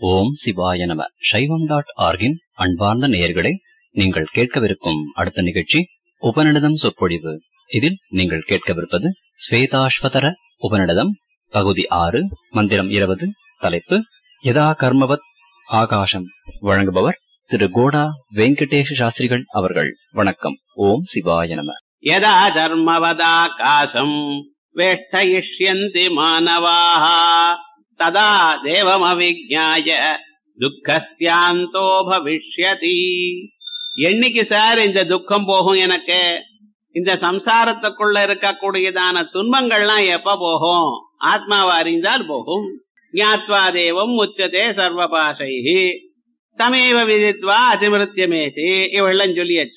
ஓம் சிவாய நம சைவம் டாட் ஆர்கின் அன்பார்ந்த நேயர்களே நீங்கள் கேட்கவிருக்கும் அடுத்த நிகழ்ச்சி உபநிடதம் சொற்பொழிவு இதில் நீங்கள் கேட்கவிருப்பது ஸ்வேதாஸ்வதர உபநிடதம் பகுதி ஆறு மந்திரம் இருபது தலைப்பு யதா கர்மவத் ஆகாசம் வழங்குபவர் திரு கோடா வெங்கடேஷ சாஸ்திரிகள் அவர்கள் வணக்கம் ஓம் சிவாய நம यदा धर्मवदाकाशम् वेष्टयिष्यन्ति मानवाः तदा தேவமவிஜாய துக்கஸ்யாந்தோ பவிஷ்யதி என்னைக்கு சார் இந்த துக்கம் போகும் எனக்கு இந்த சம்சாரத்துக்குள்ள இருக்கக்கூடியதான துன்பங்கள்லாம் எப்ப போகும் ஆத்மாவை அறிந்தால் போகும் ஞாத்வா தேவம் உச்சதே சர்வபாசைஹி தமேவ விதித்வா அதிமிருத்தியமேசி இவெல்லாம் சொல்லியாச்சு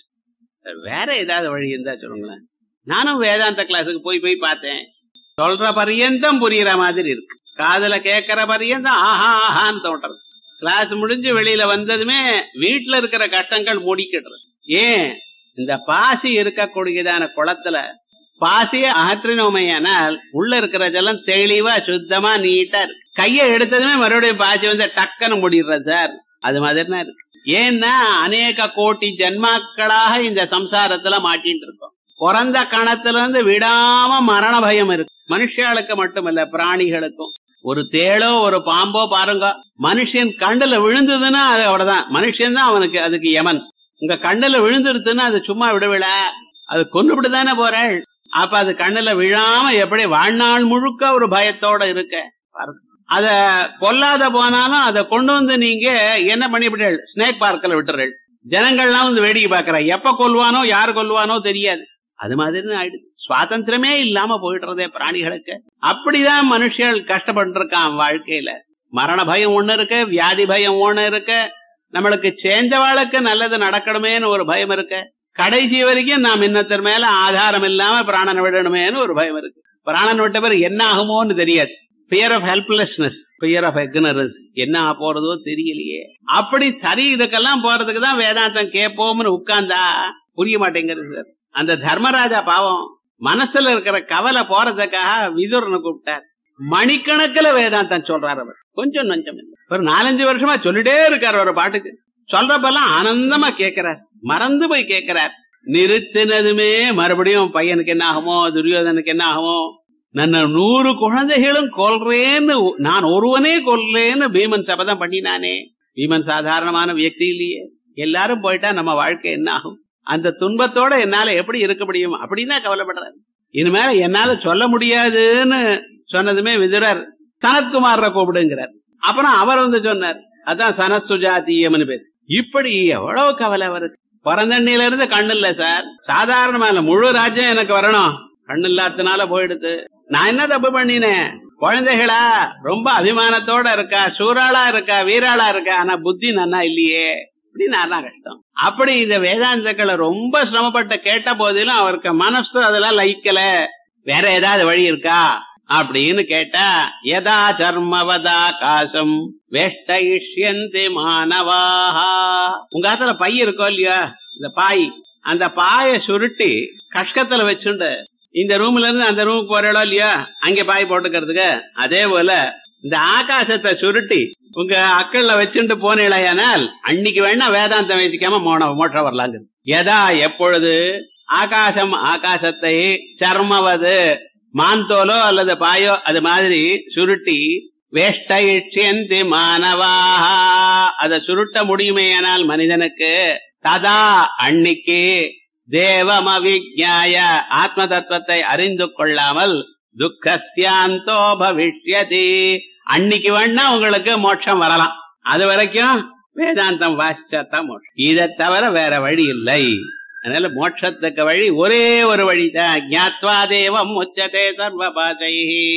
வேற ஏதாவது வழி இருந்தா சொல்லுங்களேன் நானும் வேதாந்த கிளாஸுக்கு போய் போய் பார்த்தேன் சொல்ற பரியந்தம் புரியுற மாதிரி இருக்கு காதுல கேட்கற பரியந்தம் ஆஹா ஆஹான்னு தோன்றது கிளாஸ் முடிஞ்சு வெளியில வந்ததுமே வீட்டுல இருக்கிற கஷ்டங்கள் முடிக்கிடுறது ஏன் இந்த பாசி இருக்கக்கூடியதான குளத்துல பாசியை அகற்றினோமையானால் உள்ள இருக்கிற ஜலம் தெளிவா சுத்தமா நீட்டா இருக்கு கையை எடுத்ததுமே மறுபடியும் பாசி வந்து டக்குன்னு முடிடுறது சார் அது மாதிரி தான் இருக்கு ஏன்னா அநேக கோட்டி ஜென்மாக்களாக இந்த சம்சாரத்துல மாட்டிட்டு இருக்கோம் பிறந்த கணத்துல இருந்து விடாம மரண பயம் இருக்கு மனுஷாளுக்கு மட்டுமல்ல பிராணிகளுக்கும் ஒரு தேளோ ஒரு பாம்போ பாருங்க மனுஷன் கண்ணுல விழுந்ததுன்னா அது அவ்வளவுதான் மனுஷன் தான் அவனுக்கு அதுக்கு யமன் உங்க கண்ணுல விழுந்துருதுன்னா அது சும்மா விடவிட அது கொண்டுபிட்டு தானே போறாள் அப்ப அது கண்ணுல விழாம எப்படி வாழ்நாள் முழுக்க ஒரு பயத்தோட இருக்க பாருங்க அத கொல்லாத போனாலும் அதை கொண்டு வந்து நீங்க என்ன பண்ணிவிட்டீர்கள் ஸ்னேக் பார்க்கல விட்டுறீள் ஜனங்கள்லாம் வந்து வேடிக்கை பாக்குற எப்ப கொல்வானோ யாரு கொல்வானோ தெரியாது அது மாதிரி ஆயிடுது சுவாதந்திரமே இல்லாம போயிடுறதே பிராணிகளுக்கு அப்படிதான் மனுஷர்கள் கஷ்டப்பட்டு இருக்கான் வாழ்க்கையில மரண பயம் ஒண்ணு இருக்கு வியாதி பயம் ஒண்ணு இருக்கு நம்மளுக்கு சேர்ந்தவாளுக்கு நல்லது நடக்கணுமேன்னு ஒரு பயம் இருக்கு கடைசி வரைக்கும் நாம் இன்னத்தர் மேல ஆதாரம் இல்லாம பிராணன் விடணுமேன்னு ஒரு பயம் இருக்கு பிராணன் விட்ட பிறகு என்ன ஆகுமோன்னு தெரியாது fear of helplessness fear of ignorance என்ன ஆக போறதோ தெரியலையே அப்படி சரி இதுக்கெல்லாம் போறதுக்கு தான் வேதாந்தம் கேட்போம்னு உட்கார்ந்தா புரிய மாட்டேங்கிறது சார் அந்த தர்மராஜா பாவம் மனசுல இருக்கிற கவலை போறதுக்காக விதுரனை கூப்பிட்டார் மணிக்கணக்கில் வேதாந்தம் சொல்றாரு அவர் கொஞ்சம் நஞ்சம் இல்லை ஒரு நாலஞ்சு வருஷமா சொல்லிட்டே இருக்காரு ஒரு பாட்டுக்கு சொல்றப்பெல்லாம் ஆனந்தமா கேட்கிறார் மறந்து போய் கேட்கிறார் நிறுத்தினதுமே மறுபடியும் பையனுக்கு என்ன ஆகுமோ துரியோதனுக்கு என்ன ஆகுமோ நான் நூறு குழந்தைகளும் கொல்றேன்னு நான் ஒருவனே கொல்றேன்னு பீமன் சபதம் பண்ணினானே பீமன் சாதாரணமான வியக்தி இல்லையே எல்லாரும் போயிட்டா நம்ம வாழ்க்கை என்ன ஆகும் அந்த துன்பத்தோட என்னால எப்படி இருக்க முடியும் அப்படின்னு கவலைப்படுறாரு இனிமேல என்னால சொல்ல முடியாதுன்னு சொன்னதுமே விதுரர் சனத்குமார கூப்பிடுங்கிறார் அப்புறம் அவர் வந்து சொன்னார் அதான் சனத் சுஜாத்தியம்னு பேர் இப்படி எவ்வளவு கவலை அவருக்கு பிறந்தண்ணில இருந்து கண்ணு இல்ல சார் சாதாரணமா இல்ல முழு ராஜ்யம் எனக்கு வரணும் கண்ணு இல்லாதனால போயிடுது நான் என்ன தப்பு பண்ணினேன் குழந்தைகளா ரொம்ப அபிமானத்தோட இருக்கா சூறாளா இருக்கா வீராளா இருக்கா ஆனா புத்தி நன்னா இல்லையே அப்படின்னு நான் கஷ்டம் அப்படி இந்த வேதாந்தக்களை ரொம்ப சிரமப்பட்ட கேட்ட போதிலும் அவருக்கு மனசு அதெல்லாம் லைக்கல வேற ஏதாவது வழி இருக்கா அப்படின்னு கேட்டா யதா சர்மவதா காசம் வேஷ்டயிஷ்யந்தி மானவாஹா உங்க ஆத்துல பை இருக்கோ இல்லையா இந்த பாய் அந்த பாய சுருட்டி கஷ்கத்துல வச்சுண்டு இந்த ரூம்ல இருந்து அந்த ரூமுக்கு போறோம் இல்லையா அங்க பாய் போட்டுக்கிறதுக்கு அதே போல இந்த ஆகாசத்தை சுருட்டி உங்க அக்கள்ல வச்சுட்டு போனீழையானால் அன்னைக்கு வேணா வேதாந்தம் வச்சுக்காம மோன மோட்சம் வரலாங்க எதா எப்பொழுது ஆகாசம் ஆகாசத்தை சர்மவது மாந்தோலோ அல்லது பாயோ அது மாதிரி சுருட்டி வேஷ்டயிற்சியந்தி மானவாக அதை சுருட்ட முடியுமேயானால் மனிதனுக்கு ததா அன்னைக்கு தேவம் அவிஜாய ஆத்ம தத்துவத்தை அறிந்து கொள்ளாமல் துக்கஸ்யாந்தோ பவிஷ்யதி அன்னைக்கு வேணா உங்களுக்கு மோட்சம் வரலாம் அது வரைக்கும் வேதாந்தம் வாசிச்சாதான் மோட்சம் இதை தவிர வேற வழி இல்லை அதனால மோட்சத்துக்கு வழி ஒரே ஒரு வழிதான் ஜாத்வா தேவம் உச்சதே சர்வபாதை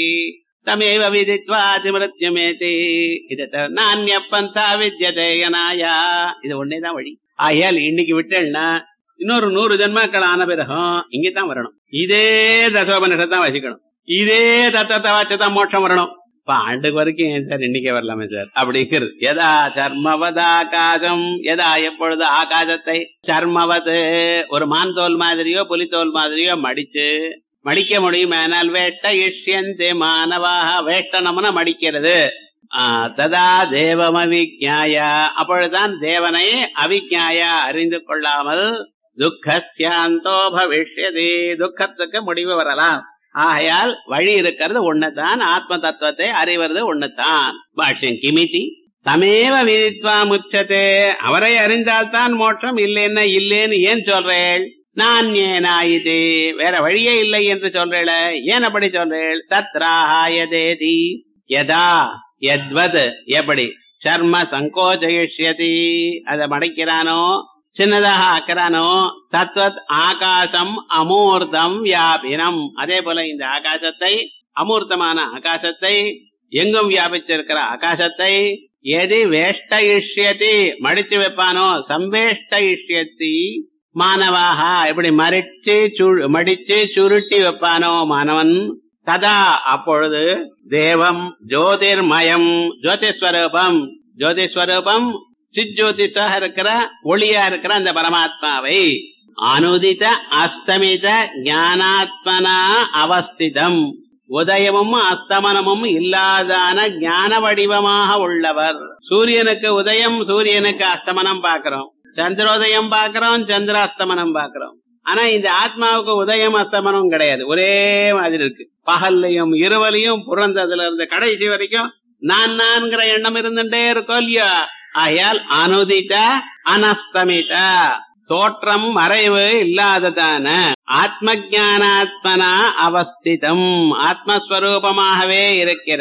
தமேவ விதித்வா அதிமிருத்தியமேதி இதை தவிர நானிய பந்தா வித்யதேயனாயா இது ஒன்னேதான் வழி ஆகையால் இன்னைக்கு விட்டேன்னா இன்னொரு நூறு ஜென்மாக்கள் ஆன பிறகும் இங்கதான் வரணும் இதே தசோபனிஷத்தான் வசிக்கணும் இதே தத்தத்தை வச்சுதான் மோட்சம் வரணும் இப்ப ஆண்டுக்கு வரைக்கும் ஏன் சார் இன்னைக்கே வரலாமே சார் அப்படிங்கிறது எதா சர்மவத ஆகாசம் எதா எப்பொழுது ஆகாசத்தை சர்மவது ஒரு மான்தோல் மாதிரியோ புலித்தோல் மாதிரியோ மடிச்சு மடிக்க முடியும் ஆனால் வேட்ட இஷ்யந்தே மானவாக வேட்டனம்னா மடிக்கிறது ஆ, ததா தேவம் அவிஜாய அப்பொழுதுதான் தேவனை அவிஜாய அறிந்து கொள்ளாமல் துக்கஸ்யாந்தோ பவிஷ்யதி துக்கத்துக்கு முடிவு வரலாம் ஆகையால் வழி இருக்கிறது ஒண்ணுதான் ஆத்ம தத்துவத்தை அறிவது ஒண்ணுதான் பாஷ்யம் கிமிதி தமேவ விதித்வா முச்சதே அவரை அறிந்தால்தான் மோட்சம் இல்லைன்னா இல்லேன்னு ஏன் சொல்றேள் நான் ஏனாயிது வேற வழியே இல்லை என்று சொல்றேள ஏன் அப்படி சொல்றேள் தத்ராஹாயதேதி யதா யத்வத் எப்படி சர்ம சங்கோச்சயிஷ்யதி அதை மடைக்கிறானோ சின்னதாக ஆக்கிறானோ தத்வத் ஆகாசம் அமூர்த்தம் வியாபினம் அதே போல இந்த ஆகாசத்தை அமூர்த்தமான ஆகாசத்தை எங்கும் வியாபிச்சிருக்கிற ஆகாசத்தை எது வேஷ்டயிஷ்யதி மடிச்சு வைப்பானோ சம்வேஷ்டயிஷ்யதி மாணவாக இப்படி மறிச்சு சு- மடிச்சு சுருட்டி வைப்பானோ மாணவன் ததா அப்பொழுது தேவம் ஜோதிர்மயம் ஜோதிஸ்வரூபம் ஜோதிஸ்வரூபம் சிஜோதிஷாக இருக்கிற ஒளியா இருக்கிற அந்த பரமாத்மாவை அனுதித அஸ்தமித ஞானாத்மனா அவஸ்திதம் உதயமும் அஸ்தமனமும் இல்லாதான ஞான வடிவமாக உள்ளவர் சூரியனுக்கு உதயம் சூரியனுக்கு அஸ்தமனம் பார்க்கிறோம் சந்திரோதயம் பார்க்கிறோம் சந்திராஸ்தமனம் பார்க்கிறோம் ஆனா இந்த ஆத்மாவுக்கு உதயம் அஸ்தமனம் கிடையாது ஒரே மாதிரி இருக்கு பகல்லையும் இரவலையும் புறந்ததுல இருந்து கடைசி வரைக்கும் நான் நான்கிற எண்ணம் இருந்துட்டே இருக்கோம் இல்லையா ஆகையால் அனுதித அனஸ்தமித தோற்றம் மறைவு இல்லாததான ஆத்ம ஜானாத்மனா அவஸ்திதம் ஆத்மஸ்வரூபமாகவே இருக்கிற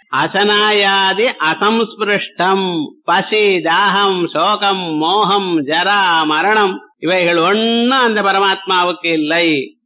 அசனாயாதி அசம்ஸ்பிருஷ்டம் பசி தாகம் சோகம் மோகம் ஜரா மரணம் இவைகள் ஒண்ணும் அந்த பரமாத்மாவுக்கு இல்லை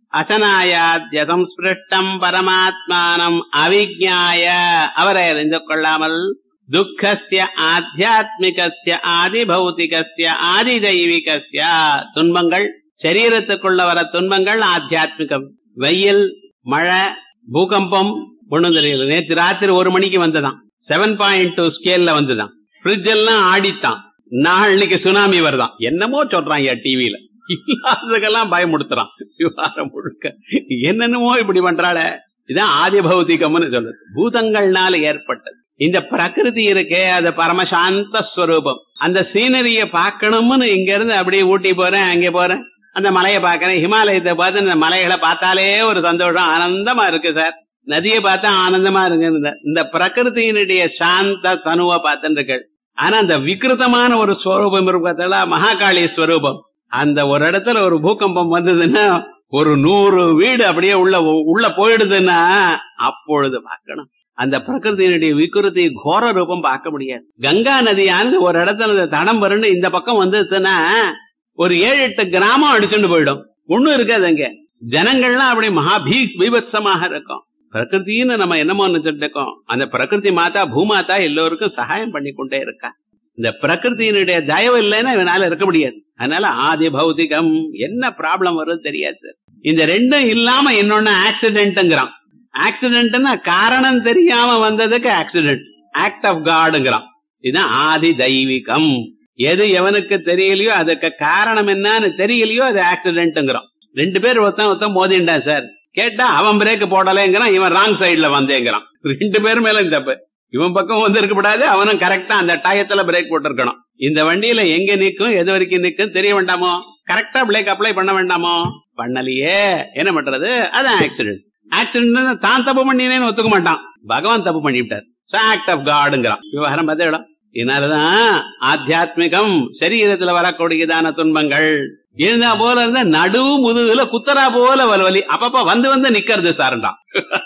அசனாயாத்ய சம்ஸ்பிருஷ்டம் பரமாத்மானம் அவிஜாய அவரை அறிந்து கொள்ளாமல் துக்கஸ்ய ஆத்தியாத்மிகஸ்ய ஆதி பௌத்திகஸ்ய ஆதி தெய்வீகஸ்ய துன்பங்கள் சரீரத்துக்குள்ள வர துன்பங்கள் ஆத்தியாத்மிகம் வெயில் மழை பூகம்பம் ஒண்ணும் தெரியல நேற்று ராத்திரி ஒரு மணிக்கு வந்ததாம் செவன் பாயிண்ட் டூ ஸ்கேல்ல வந்துதான் ஃப்ரிட்ஜ் எல்லாம் ஆடித்தான் நாளைக்கு சுனாமி வருதான் என்னமோ சொல்றான் என் டிவியில இல்லாததுக்கெல்லாம் பயமுடுத்துறான் விவகாரம் முழுக்க என்னென்னமோ இப்படி பண்றாள இதான் ஆதி பௌதிகம்னு சொல்லுது பூதங்கள்னால ஏற்பட்டது இந்த பிரகிருதி இருக்கே அது பரமசாந்த ஸ்வரூபம் அந்த சீனரிய பார்க்கணும்னு இங்க இருந்து அப்படியே ஊட்டி போறேன் அங்கே போறேன் அந்த மலையை பார்க்கறேன் ஹிமாலயத்தை பார்த்து அந்த மலைகளை பார்த்தாலே ஒரு சந்தோஷம் ஆனந்தமா இருக்கு சார் நதியை பார்த்தா ஆனந்தமா இருக்கு இந்த- இந்த பிரகிருதியினுடைய சாந்த தனுவை பார்த்துருக்கள் ஆனா அந்த விகிருதமான ஒரு ஸ்வரூபம் இருக்கு பார்த்தா மகாகாளி ஸ்வரூபம் அந்த ஒரு இடத்துல ஒரு பூகம்பம் வந்ததுன்னா ஒரு நூறு வீடு அப்படியே உள்ள உள்ள போயிடுதுன்னா அப்பொழுது பார்க்கணும் அந்த பிரகிருதியினுடைய விகிருதி கோர ரூபம் பார்க்க முடியாது கங்கா நதியானது ஒரு இடத்துல இந்த தடம் வரும்னு இந்த பக்கம் வந்துச்சுன்னா ஒரு ஏழு எட்டு கிராமம் அடிச்சுட்டு போயிடும் ஒண்ணும் இருக்காது அங்க ஜனங்கள்லாம் அப்படி மகா பீ பீபத்சமாக இருக்கும் பிரகிருத்தின்னு நம்ம என்னமோ நினைச்சிட்டு இருக்கோம் அந்த பிரகிருதி மாதா பூமாதா எல்லோருக்கும் சகாயம் பண்ணி கொண்டே இருக்கா இந்த பிரகிருத்தியினுடைய தயவு இல்லைன்னா இவனால இருக்க முடியாது அதனால ஆதி பௌதிகம் என்ன ப்ராப்ளம் வரும் தெரியாது சார் இந்த ரெண்டும் இல்லாம இன்னொன்னு ஆக்சிடென்ட்ங்கிறான் ஆக்சிடென்ட்னா காரணம் தெரியாம வந்ததுக்கு ஆக்சிடென்ட் ஆக்ட் ஆஃப் காடுங்கிறான் இதுதான் ஆதி தெய்வீகம் எது எவனுக்கு தெரியலையோ அதுக்கு காரணம் என்னன்னு தெரியலையோ அது ஆக்சிடென்ட்ங்கிறான் ரெண்டு பேர் ஒருத்தன் ஒருத்தன் மோதிண்டான் சார் கேட்டா அவன் பிரேக் போடலைங்கிறான் இவன் ராங் சைடுல வந்தேங்கிறான் ரெண்டு பேர் மேல இந்த தப்பு இவன் பக்கம் வந்து இருக்கக்கூடாது அவனும் கரெக்டா அந்த டயத்துல பிரேக் போட்டிருக்கணும் இந்த வண்டியில எங்க நிக்கும் எது வரைக்கும் நிக்கும் தெரிய வேண்டாமோ கரெக்டா பிரேக் அப்ளை பண்ண வேண்டாமோ பண்ணலையே என்ன பண்றது அதான் ஆக்சிடென்ட் ஆக்சிடென்ட் தான் தப்பு பண்ணினேன்னு ஒத்துக்க மாட்டான் பகவான் தப்பு பண்ணிவிட்டார் ஆக்ட் ஆஃப் காடுங்கிறான் விவகாரம் பார்த்த இடம் இதனாலதான் ஆத்தியாத்மிகம் சரீரத்துல வரக்கூடியதான துன்பங்கள் இருந்தா போல இருந்தா நடு முதுகுல குத்தரா போல வலவலி அப்பப்ப வந்து வந்து நிக்கிறது சார்ண்டான்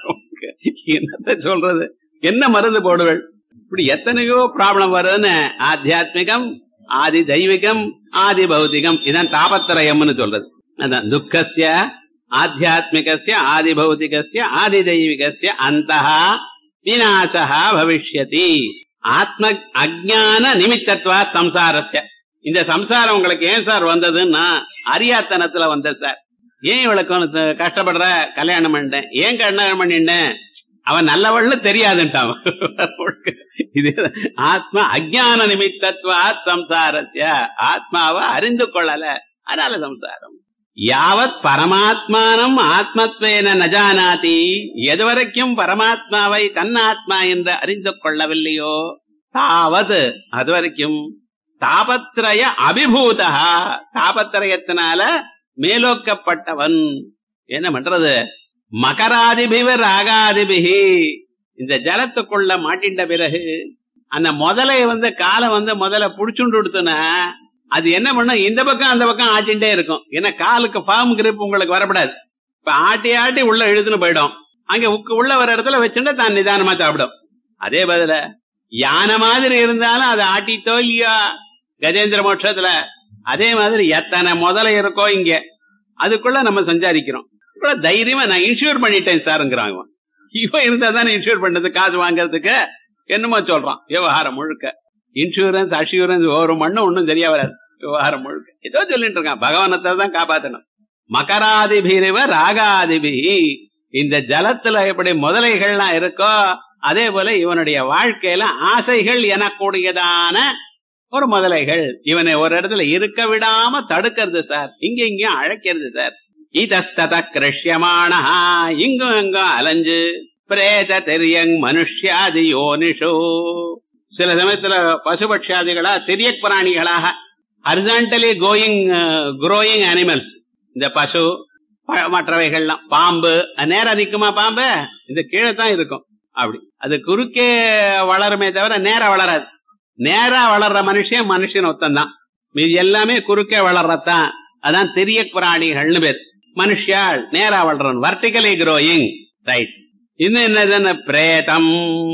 என்னத்த சொல்றது என்ன மருந்து போடுவள் இப்படி எத்தனையோ ப்ராப்ளம் வருதுன்னு ஆத்தியாத்மிகம் ஆதி தெய்வீகம் ஆதி பௌதிகம் இதான் தாபத்திரயம்னு சொல்றது அதான் துக்கஸ்ய ஆத்தியாத்மிகஸ்ய ஆதி பௌதிகஸ்ய ஆதி தெய்வீகஸ்ய அந்த விநாசா பவிஷ்யதி ஆத்ம அஜான நிமித்தத்வா சம்சாரஸ்ய இந்த சம்சாரம் உங்களுக்கு ஏன் சார் வந்ததுன்னா அறியாத்தனத்துல வந்தது சார் ஏன் இவளுக்கு வந்து கஷ்டப்படுற கல்யாணம் பண்ணிட்டேன் ஏன் கல்யாணம் பண்ணிட்டேன் அவன் நல்லவள்னு தெரியாதுன்ட்டான் இது ஆத்மா அஜான நிமித்தத்வா சம்சாரஸ்ய ஆத்மாவை அறிந்து கொள்ளல அதனால சம்சாரம் யாவத் பரமாத்மானம் ஆத்மத்வேன நஜானாதி எதுவரைக்கும் பரமாத்மாவை தன்னாத்மா என்று அறிந்து கொள்ளவில்லையோ தாவது அதுவரைக்கும் தாபத்திரய அபிபூதா தாபத்திரயத்தினால மேலோக்கப்பட்டவன் என்ன பண்றது மகராதிபிவ ராகாதிபிகி இந்த ஜலத்துக்குள்ள மாட்டின்ற பிறகு அந்த முதலை வந்து காலை வந்து முதல்ல புடிச்சுண்டு கொடுத்தனா அது என்ன பண்ணும் இந்த பக்கம் அந்த பக்கம் ஆட்டின்டே இருக்கும் ஏன்னா காலுக்கு ஃபார்ம் கிரிப் உங்களுக்கு வரப்படாது இப்ப ஆட்டி ஆட்டி உள்ள இழுத்துன்னு போயிடும் அங்க உக்கு உள்ள வர இடத்துல வச்சுட்டு தான் நிதானமா சாப்பிடும் அதே பதில யானை மாதிரி இருந்தாலும் அதை ஆட்டித்தோ இல்லையா கஜேந்திர மோட்சத்துல அதே மாதிரி எத்தனை முதல்ல இருக்கோ இங்க அதுக்குள்ள நம்ம சஞ்சாரிக்கிறோம் இப்ப தைரியமா நான் இன்சூர் பண்ணிட்டேன் சாருங்கிறான் இவன் இவன் இருந்தா தானே இன்சூர் பண்றது காசு வாங்குறதுக்கு என்னமோ சொல்றான் விவகாரம் முழுக்க இன்சூரன்ஸ் அஷூரன்ஸ் ஒரு மண்ணும் ஒண்ணும் சரியா வராது விவகாரம் முழுக்க ஏதோ சொல்லிட்டு இருக்கான் பகவானத்தை தான் காப்பாத்தணும் மகராதிபிரிவ ராகாதிபி இந்த ஜலத்துல எப்படி முதலைகள்லாம் இருக்கோ அதே போல இவனுடைய வாழ்க்கையில ஆசைகள் எனக்கூடியதான ஒரு முதலைகள் இவனை ஒரு இடத்துல இருக்க விடாம தடுக்கிறது சார் இங்க இங்கேயும் அழைக்கிறது சார் இதஸ்தத கிருஷ்யமான இங்கும் இங்கும் அலைஞ்சு பிரேத தெரியங் மனுஷ்யாதி யோனிஷோ சில சமயத்துல பசுபட்சாதிகளா தெரிய பிராணிகளாக ஹரிசாண்டலி கோயிங் குரோயிங் அனிமல்ஸ் இந்த பசு ப- மற்றவைகள்லாம் பாம்பு அது நேரா நிக்குமா பாம்பு இந்த கீழே தான் இருக்கும் அப்படி அது குறுக்கே வளருமே தவிர நேரா வளராது நேரா வளர்ற மனுஷன் மனுஷன் ஒத்தந்தான் மீதி எல்லாமே குறுக்கே வளர்றதான் அதான் தெரிய பிராணிகள்னு பேர் மனுஷியாள் நேரா வளர்றன் வர்டிகலி குரோயிங் ரைட் இன்னும் என்னதுன்னு பிரேதம்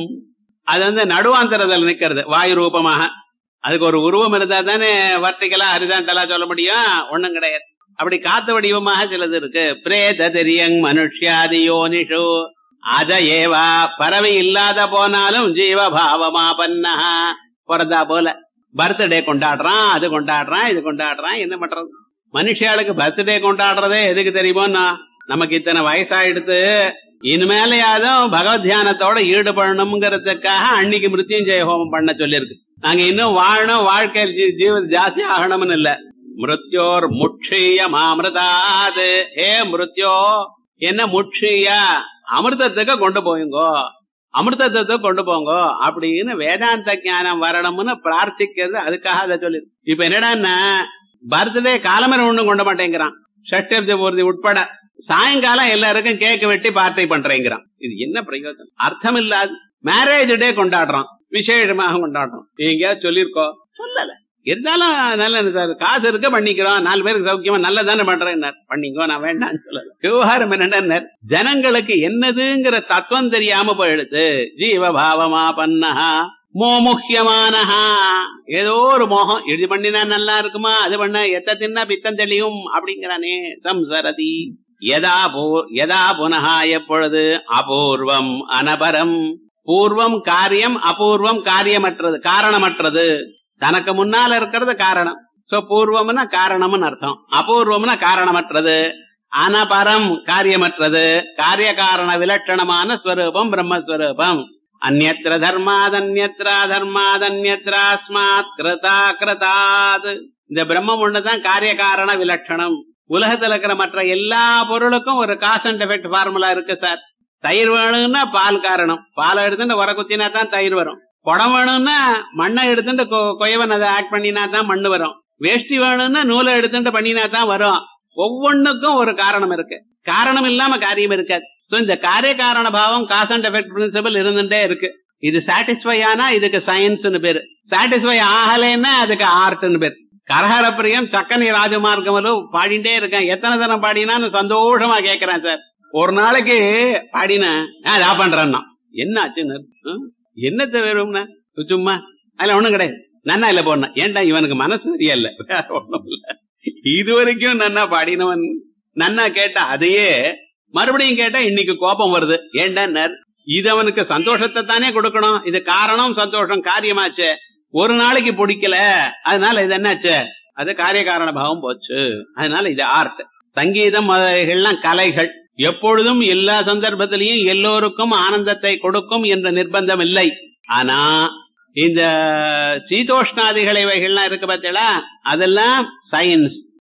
அது வந்து நடுவாந்தரத்தில் நிக்கிறது வாயு ரூபமாக அதுக்கு ஒரு உருவம் இருந்தா தானே வர்த்திகளா ஹரிசாண்டலா சொல்ல முடியும் ஒண்ணும் கிடையாது அப்படி காத்து வடிவமாக சிலது இருக்கு பிரேத தெரியங் மனுஷ்யாதி யோனிஷு அத ஏவா பறவை இல்லாத போனாலும் ஜீவபாவமா பண்ணா பிறந்தா போல பர்த்டே கொண்டாடுறான் அது கொண்டாடுறான் இது கொண்டாடுறான் என்ன பண்றது மனுஷியாளுக்கு பர்த்டே கொண்டாடுறதே எதுக்கு தெரியுமோன்னா நமக்கு இத்தனை வயசாயிடுத்து இனிமேலையாவது பகவத் தியானத்தோட ஈடுபடணுங்கிறதுக்காக அன்னைக்கு மிருத்யுஞ்சய ஹோமம் பண்ண சொல்லியிருக்கு நாங்க இன்னும் வாழணும் வாழ்க்கையில் ஜீ- ஜீவ ஜாஸ்தி ஆகணும்னு இல்ல மிருத்யோர் முட்சிய மாமிருதாது ஹே மிருத்யோ என்ன முட்சியா அமிர்தத்துக்கு கொண்டு போயுங்கோ அமிர்தத்தை கொண்டு போங்கோ அப்படின்னு வேதாந்த ஞானம் வரணும்னு பிரார்த்திக்கிறது அதுக்காக அதை சொல்லி இப்ப என்னடான்னா பர்த்டே காலமரம் ஒண்ணும் கொண்டு மாட்டேங்கிறான் ஷஷ்டி பூர்த்தி உட்பட சாயங்காலம் எல்லாருக்கும் கேக் வெட்டி பார்ட்டி பண்றேங்கிறான் இது என்ன பிரயோஜனம் அர்த்தம் இல்லாது மேரேஜ் டே கொண்டாடுறோம் விசேஷமாக கொண்டாடுறோம் எங்கேயாவது சொல்லியிருக்கோம் சொல்லல இருந்தாலும் நல்ல சார் காசு இருக்க பண்ணிக்கிறோம் நாலு பேருக்கு சௌக்கியமா நல்லதானே பண்றேன் பண்ணிக்கோ நான் வேண்டாம்னு சொல்லல விவகாரம் என்னன்னா ஜனங்களுக்கு என்னதுங்கிற தத்துவம் தெரியாம போயிடுது ஜீவபாவமா பண்ணஹா மோமுக்கியமானஹா ஏதோ ஒரு மோகம் இது பண்ணினா நல்லா இருக்குமா அது பண்ண எத்த தின்னா பித்தம் தெளியும் அப்படிங்கிறானே சம்சரதி யதா பூ யதா புனகா எப்பொழுது அபூர்வம் அனபரம் பூர்வம் காரியம் அபூர்வம் காரியமற்றது காரணமற்றது தனக்கு முன்னால இருக்கிறது காரணம் சோ பூர்வம்னா காரணம்னு அர்த்தம் அபூர்வம்னா காரணமற்றது அனபரம் காரியமற்றது காரிய காரண விலட்சணமான ஸ்வரூபம் பிரம்மஸ்வரூபம் அந்நத்திர தர்மாதன்யத்ரா தர்மாதன்யத்ராஸ்மாத் கிருதா கிருதாத் இந்த பிரம்மம் ஒண்ணுதான் காரிய காரண விலட்சணம் உலகத்துல இருக்கிற மற்ற எல்லா பொருளுக்கும் ஒரு காஸ் அண்ட் எஃபெக்ட் ஃபார்முலா இருக்கு சார் தயிர் வேணும்னா பால் காரணம் பாலை எடுத்துட்டு உர குத்தினா தான் தயிர் வரும் குடம் வேணும்னா மண்ணை எடுத்துட்டு கொ- கொயவன் அதை ஆக்ட் பண்ணினா தான் மண்ணு வரும் வேஷ்டி வேணும்னா நூலை எடுத்துட்டு பண்ணினா தான் வரும் ஒவ்வொன்னுக்கும் ஒரு காரணம் இருக்கு காரணம் இல்லாம காரியம் இருக்காது So, இந்த காரிய காரண பாவம் காஸ் அண்ட் எஃபெக்ட் பிரின்சிபல் இருந்துட்டே இருக்கு இது சாட்டிஸ்ஃபை ஆனா இதுக்கு சயின்ஸ்னு பேரு சாட்டிஸ்ஃபை ஆகலைன்னா அதுக்கு ஆர்ட்னு பேரு கரஹர பிரியம் சக்கனி ராஜமார்க்கமலும் பாடிட்டே இருக்கேன் எத்தனை தரம் பாடினான்னு சந்தோஷமா கேக்குறேன் சார் ஒரு நாளைக்கு பாடினேன் அதா பண்றேன்னா என்ன ஆச்சுன்னு ஹம்? என்னத்த வேறும்னா சும்மா அதுல ஒண்ணும் கிடையாது நன்னா இல்ல போன ஏன்டா இவனுக்கு மனசு சரியில்ல வேற ஒண்ணும் இல்ல இது வரைக்கும் நன்னா பாடினவன் நன்னா கேட்டா அதையே மறுபடியும் கேட்டா இன்னைக்கு கோபம் வருது ஏன்டா இது அவனுக்கு சந்தோஷத்தை தானே கொடுக்கணும் இது காரணம் சந்தோஷம் காரியமாச்சே ஒரு நாளைக்கு பிடிக்கல அதனால இது என்னாச்சு அது காரிய காரண பாவம் போச்சு அதனால இது ஆர்ட் சங்கீதம் முதல்கள்லாம் கலைகள் எப்பொழுதும் எல்லா சந்தர்ப்பத்திலையும் எல்லோருக்கும் ஆனந்தத்தை கொடுக்கும் என்ற நிர்பந்தம் இல்லை ஆனா இந்த சீதோஷ்ணாதிகள் இவைகள்லாம் இருக்கு பார்த்தீங்களா அதெல்லாம் சயின்ஸ்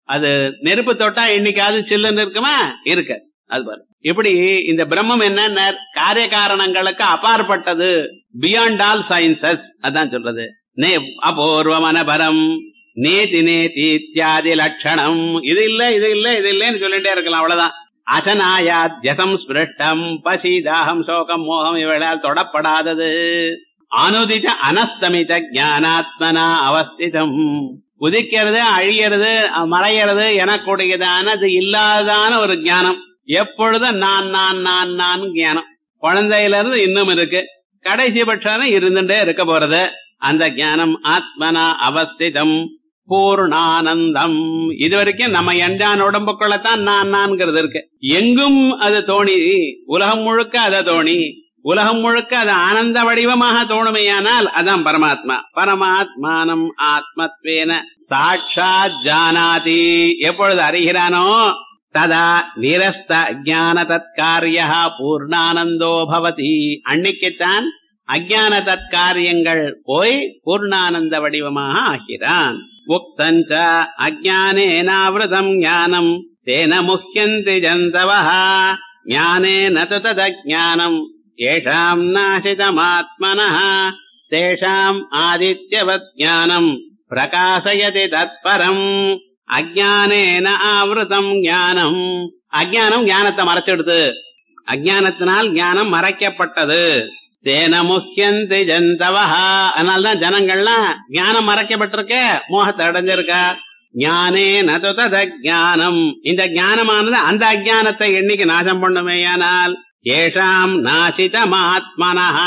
அது நெருப்பு தொட்டா என்னைக்காவது சில்லுன்னு இருக்குமா இருக்கு அது பாரு இப்படி இந்த பிரம்மம் என்ன காரிய காரணங்களுக்கு அப்பாற்பட்டது பியாண்ட் ஆல் சயின்சஸ் அதான் சொல்றது நே அபூர்வமனபரம் நேதி நேதி இத்தியாதி லட்சணம் இது இல்ல இது இல்ல இது இல்லன்னு சொல்லிட்டே இருக்கலாம் அவ்வளவுதான் அசனாயாத்யசம் ஸ்பிருஷ்டம் பசி தாகம் சோகம் மோகம் இவளால் தொடப்படாதது அனுதித அனஸ்தமித ஞானாத்மனா அவஸ்திதம் உதிக்கிறது அழியறது மறையறது எனக்கூடியதானது இல்லாதான ஒரு ஞானம் எப்பொழுதும் நான் நான் நான் நான் ஞானம் குழந்தையில இருந்து இன்னும் இருக்கு கடைசி பட்சம் இருந்துட்டே இருக்க போறது அந்த ஞானம் ஆத்மனா அவஸ்திதம் பூர்ணானந்தம் இது வரைக்கும் நம்ம எண்டான் உடம்புக்குள்ளதான் நான் நான்கிறது இருக்கு எங்கும் அது தோணி உலகம் முழுக்க அதை தோணி உலகம் முழுக்க அது ஆனந்த வடிவமாக தோணுமையானால் அதான் பரமாத்மா பரமாத்மானம் ஆத்மத்வேன சாட்சாத் ஜானாதி எப்பொழுது அறிகிறானோ ததா நிரஸ்த அஜான தற்காரிய பூர்ணானந்தோ பவதி அன்னைக்குத்தான் அஜான தற்காரியங்கள் போய் பூர்ணானந்த வடிவமாக ஆகிறான் உக்தஞ்ச அஜானேனாவிரதம் ஞானம் தேன முக்கியந்தி ஜந்தவ ஞானேன ததஜானம் ஏஷாம் நாசிதமாத்மனः தேஷாம் ஆதித்யவத் ஞானம் பிரகாசயதி தத்பரம் அஜானேன ஆவிரதம் ஞானம் அஜானம் ஞானத்தை மறைச்சிடுது அஜானத்தினால் ஞானம் மறைக்கப்பட்டது தேன முக்கியந்தி ஜந்தவஹா அதனால்தான் ஜனங்கள்லாம் ஞானம் மறைக்கப்பட்டிருக்க மோகத்தை அடைஞ்சிருக்கா ஞானே நதுதத ஞானம் இந்த ஞானமானது அந்த அஜானத்தை என்னைக்கு நாசம் பண்ணுமேயானால் ஏஷாம் நாசிதமாத்மனஹா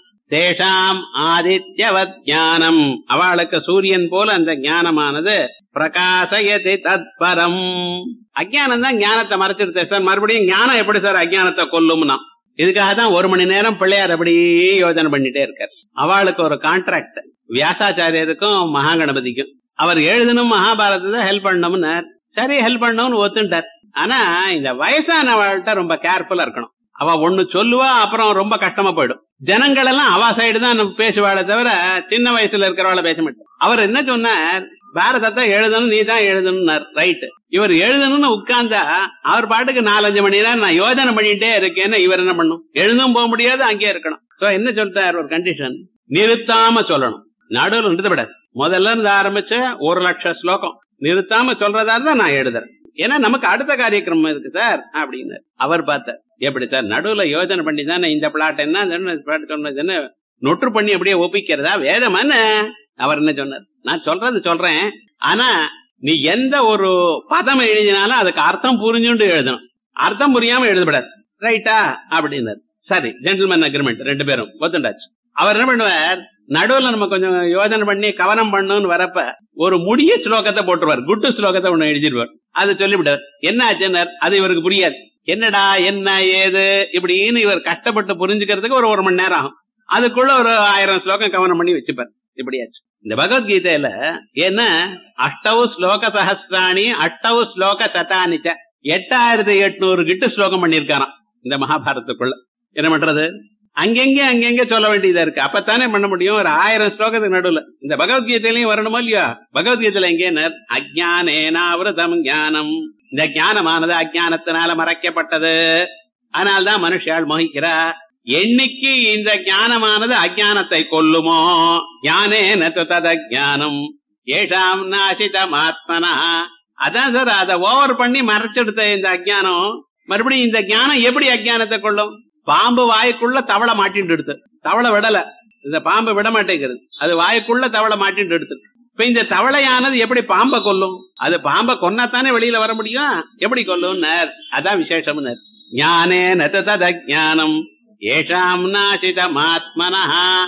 தேஷாம் ஆதித்யவத் ஞானம் அவளுக்கு சூரியன் போல அந்த ஞானமானது பிரகாசயதி தத்பரம் அஜானம் தான் ஞானத்தை மறைச்சிருத்த சார் மறுபடியும் ஞானம் எப்படி சார் அஜானத்தை கொல்லும்னா இதுக்காக தான் ஒரு மணி நேரம் பிள்ளையார் அப்படியே யோஜனை பண்ணிட்டே இருக்கார் அவளுக்கு ஒரு கான்ட்ராக்ட் வியாசாச்சாரியருக்கும் மகாகணபதிக்கும் அவர் எழுதணும் மகாபாரதத்தை ஹெல்ப் பண்ணணும்னு சரி ஹெல்ப் பண்ணணும்னு ஒத்துட்டார் ஆனா இந்த வயசானவள்கிட்ட ரொம்ப கேர்ஃபுல்லா இருக்கணும் அவ ஒண்ணு சொல்லுவா அப்புறம் ரொம்ப கஷ்டமா போயிடும் ஜனங்கள் எல்லாம் அவ சைடு தான் பேசுவாளே தவிர சின்ன வயசுல இருக்கிறவாள பேச மாட்டேன் அவர் என்ன சொன்னார் பாரதத்தை எழுதணும் நீ தான் எழுதணும் ரைட் இவர் எழுதணும்னு உட்கார்ந்தா அவர் பாட்டுக்கு நாலஞ்சு மணி நேரம் நான் யோஜனை பண்ணிட்டே இருக்கேன்னு இவர் என்ன பண்ணும் எழுதும் போக முடியாது அங்கேயே இருக்கணும் சோ என்ன சொல்றார் ஒரு கண்டிஷன் நிறுத்தாம சொல்லணும் நடுவில் நிறுத்தப்படாது முதல்ல இருந்து ஆரம்பிச்ச ஒரு லட்சம் ஸ்லோகம் நிறுத்தாம சொல்றதா இருந்தா நான் எழுதுறேன் ஏன்னா நமக்கு அடுத்த காரியக்கிரமம் இருக்கு சார் அப்படின்னு அவர் பார்த்தார் எப்படி சார் நடுவுல யோஜனை பண்ணி தானே இந்த பிளாட் என்ன பிளாட் சொன்னதுன்னு நொற்று பண்ணி அப்படியே ஒப்பிக்கிறதா வேதம் என்ன அவர் என்ன சொன்னார் நான் சொல்றது சொல்றேன் ஆனா நீ எந்த ஒரு பதம் எழுதினாலும் அதுக்கு அர்த்தம் புரிஞ்சுண்டு எழுதணும் அர்த்தம் புரியாம எழுதப்படாது ரைட்டா அப்படின்னாரு சரி ஜென்டில்மேன் அக்ரிமெண்ட் ரெண்டு பேரும் ஒத்துண்டாச்சு அவர் என்ன பண்ணுவார் நடுவுல நம்ம கொஞ்சம் யோஜனை பண்ணி கவனம் பண்ணணும்னு வரப்ப ஒரு முடிய ஸ்லோகத்தை போட்டுருவார் குட்டு ஸ்லோகத்தை ஒண்ணு எழுதிடுவார் அது சொல்லிவிட்டார் என்ன ஆச்சுன்னார் அது இவருக்கு புரியாது என்னடா என்ன ஏது இப்படின்னு இவர் கஷ்டப்பட்டு புரிஞ்சுக்கிறதுக்கு ஒரு ஒரு மணி நேரம் ஆகும் அதுக்குள்ள ஒரு ஆயிரம் ஸ்லோகம் கவனம் பண்ணி வச்சுப்பார் இப்படியாச்சு இந்த பகவத்கீதையில என்ன அஷ்டவு ஸ்லோக சஹசிராணி அஷ்டவு ஸ்லோக சதானிச்ச எட்டாயிரத்தி எட்நூறு கிட்ட ஸ்லோகம் பண்ணிருக்காராம் இந்த மகாபாரதத்துக்குள்ள என்ன பண்றது அங்கெங்க அங்கெங்க சொல்ல வேண்டியதா இருக்கு அப்பத்தானே பண்ண முடியும் ஒரு ஆயிரம் ஸ்லோகத்துக்கு நடுவுல இந்த பகவத்கீதையிலையும் வரணுமோ இல்லையா பகவத்கீதையில எங்கே அஜானேனாவிரதம் ஞானம் இந்த ஞானமானது அஜானத்தினால மறைக்கப்பட்டது அதனால்தான் மனுஷால் மோகிக்கிறா என்னைக்கு இந்த ஞானமானது அஜானத்தை கொல்லுமோ ஞானே நத ஞானம் ஏஷாம் நாசிதமாத்மனா அதான் சார் அதை ஓவர் பண்ணி மறைச்செடுத்த இந்த அஜானம் மறுபடியும் இந்த ஞானம் எப்படி அஜானத்தை கொள்ளும் பாம்பு வாய்க்குள்ள தவளை மாட்டிட்டு எடுத்து தவளை விடல இந்த பாம்பு விட மாட்டேங்கிறது அது வாய்க்குள்ள தவளை மாட்டிட்டு எடுத்து இப்ப இந்த தவளையானது எப்படி பாம்பை கொல்லும் அது பாம்பை கொன்னாத்தானே வெளியில வர முடியும் எப்படி கொல்லும் அதான் விசேஷம் ஞானே நத ஞானம் ஏஷாம் நாசிதமாத்மனா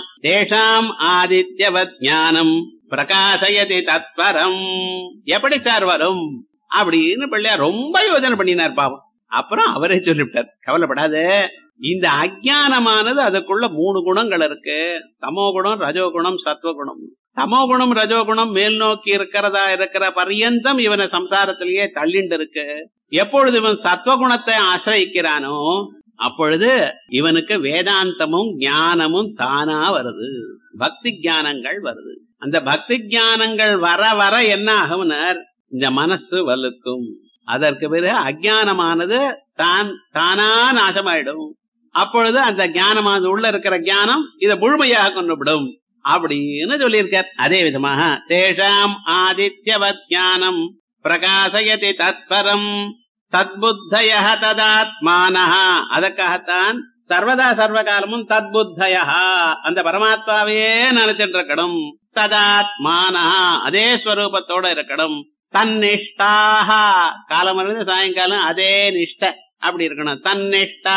தேஷாம் ஆதித்யவத் ஞானம் பிரகாசயதி தத்பரம் எப்படி சார் வரும் அப்படின்னு பிள்ளையார் ரொம்ப யோஜனை பண்ணினார் பாவம் அப்புறம் அவரே சொல்லிவிட்டார் கவலைப்படாது இந்த அஜானமானது அதுக்குள்ள மூணு குணங்கள் இருக்கு தமோ குணம் ரஜோகுணம் சத்வகுணம் தமோ குணம் ரஜோகுணம் மேல் நோக்கி இருக்கிறதா இருக்கிற பரியந்தம் இவனை சம்சாரத்திலேயே தள்ளிண்டு இருக்கு எப்பொழுது இவன் சத்வகுணத்தை ஆசிரியிக்கிறானோ அப்பொழுது இவனுக்கு வேதாந்தமும் ஞானமும் தானா வருது பக்தி ஞானங்கள் வருது அந்த பக்தி ஞானங்கள் வர வர என்ன ஆகும்னர் இந்த மனசு வலுக்கும் அதற்கு பிறகு அஜானமானது தான் தானா நாசமாயிடும் அப்பொழுது அந்த ஞானமானது உள்ள இருக்கிற ஞானம் இதை முழுமையாக கொண்டுவிடும் அப்படின்னு சொல்லியிருக்கார் அதே விதமாக தேஷாம் ஆதித்யவத் ஞானம் பிரகாசயதி தத்பரம் தத்புத்தய ததாத்மான அதற்காகத்தான் சர்வதா சர்வகாலமும் தத்புத்தய அந்த பரமாத்மாவையே நினைச்சிட்டு இருக்கணும் ததாத்மான அதே ஸ்வரூபத்தோட இருக்கணும் தன்னிஷ்டாக காலமிருந்து சாயங்காலம் அதே நிஷ்ட அப்படி இருக்கணும் தன்னிஷ்டா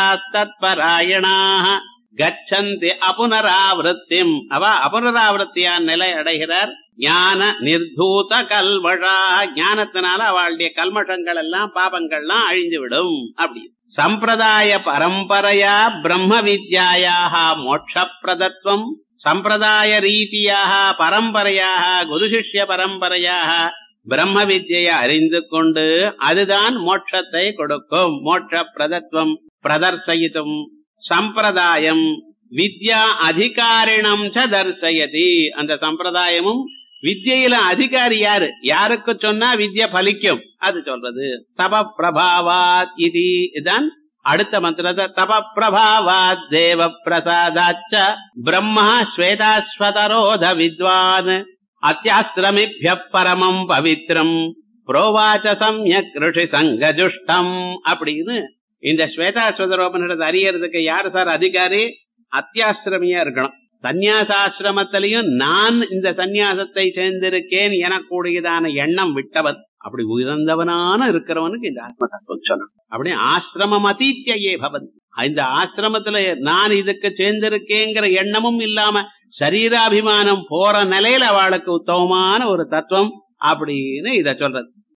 தத்பராயணாக கச்சந்தி அபுனராவிருத்திம் அவ அபுனராவிருத்தியான் நிலை அடைகிறார் ஞான நிர்தூத கல்வழா ஞானத்தினால அவளுடைய கல்மஷங்கள் எல்லாம் பாபங்கள்லாம் அழிஞ்சு விடும் அப்படி சம்பிரதாய பரம்பரையா பிரம்ம வித்யாயாக மோட்ச பிரதத்வம் சம்பிரதாய ரீதியாக பரம்பரையாக குரு சிஷ்ய பரம்பரையாக பிரம்ம வித்யை அறிந்து கொண்டு அதுதான் மோட்சத்தை கொடுக்கும் மோட்ச பிரதத்வம் பிரதர்சயித்தும் சம்பிரதாயம் வித்யா அதிகாரிணம் ச தர்சயதி அந்த சம்பிரதாயமும் வித்யில அதிகாரி யாரு யாருக்கு சொன்னா வித்ய பலிக்கும் அது சொல்றது தப பிரபாவாத் இது இதான் அடுத்த மந்திரத்தை தப பிரபாவாத் தேவ பிரசாதாச்ச பிரம்மா ஸ்வேதாஸ்வதரோத வித்வான் அத்தியாசிரமிபிய பரமம் பவித்ரம் புரோவாச்ச சம்யக் ரிஷி சங்கஜுஷ்டம் அப்படின்னு இந்த ஸ்வேதாஸ்வதரோபனிடத்தை அறியறதுக்கு யாரு சார் அதிகாரி அத்தியாசிரமியா இருக்கணும் சந்நியாசாசிரமத்திலையும் நான் இந்த சந்நியாசத்தை சேர்ந்திருக்கேன் எனக்கூடியதான எண்ணம் விட்டவன் அப்படி உயர்ந்தவனான இருக்கிறவனுக்கு இந்த ஆத்ம தத்துவம் சொல்லணும் அப்படி ஆசிரமம் அதீத்தியே பவன் இந்த ஆசிரமத்துல நான் இதுக்கு சேர்ந்திருக்கேங்கிற எண்ணமும் இல்லாம சரீராபிமானம் போற நிலையில அவளுக்கு உத்தமமான ஒரு தத்துவம் அப்படின்னு இத சொல்றது